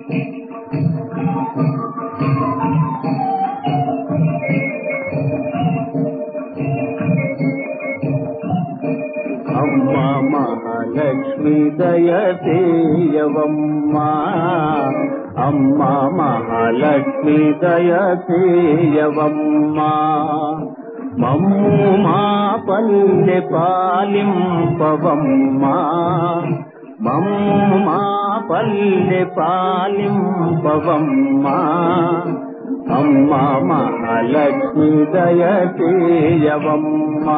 అమ్మ మహాలక్ష్మి దయచేయవమ్మా అమ్మ మహాలక్ష్మి దయచేయవమ్మా మమ్ము మా పల్లె పాలింపవమ్మా మమ్ము మా పల్లె పాలింపవమ్మా అమ్మ మహాలక్ష్మి దయచేయవమ్మా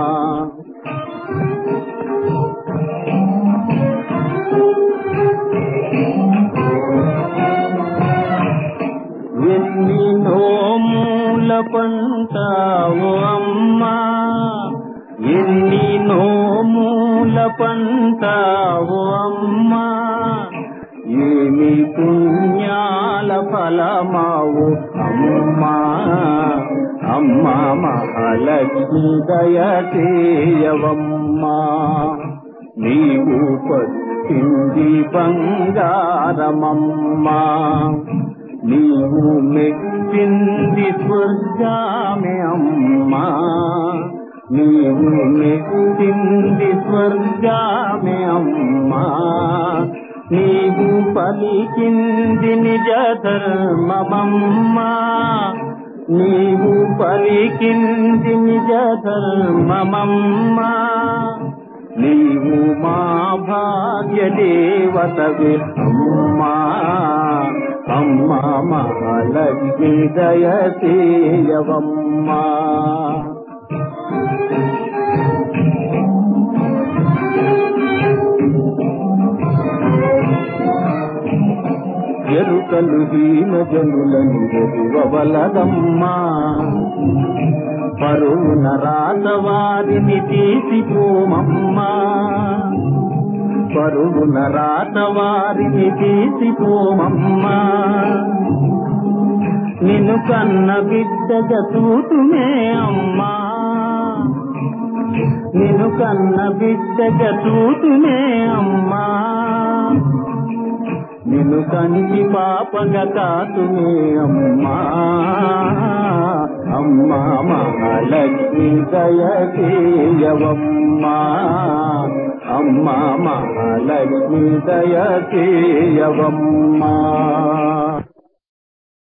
ఎన్ని నోముల పంటావు అమ్మా ఎన్ని నోముల పంటావు అమ్మా ఏమి పుణ్యాల ఫలమావు అమ్మా అమ్మా మహాలక్ష్మి దయచేయవమ్మా నీవు పచ్చింది బంగారమమ్మా నీవు మెచ్చింది స్వర్గామే అమ్మా నీవు మెచ్చింది స్వర్గామే అమ్మా నీవు పలికింది నిజ ధర్మమమ్మా నీవు పలికింది నిజ ధర్మమమ్మా నీవు మా భాగ్య దేవతవి అమ్మా అమ్మా మహాలక్ష్మి దయచేయవమ్మా ఎరుకలు హీన జనులను ఎదువలదమ్మా పరువున రాత వారిని తీసిపోమమ్మా పరువున రాత వారిని తీసిపోమమ్మా నిన్ను కన్న బిడ్డగా చూతుమే అమ్మా నిన్ను కన్న బిడ్డగా చూతుమే అమ్మా నిన్ను కంటి పాపగా కాతుమే అమ్మా అమ్మా మహాలక్ష్మి దయచేయవమ్మా అమ్మా మహాలక్ష్మి దయచేయవమ్మా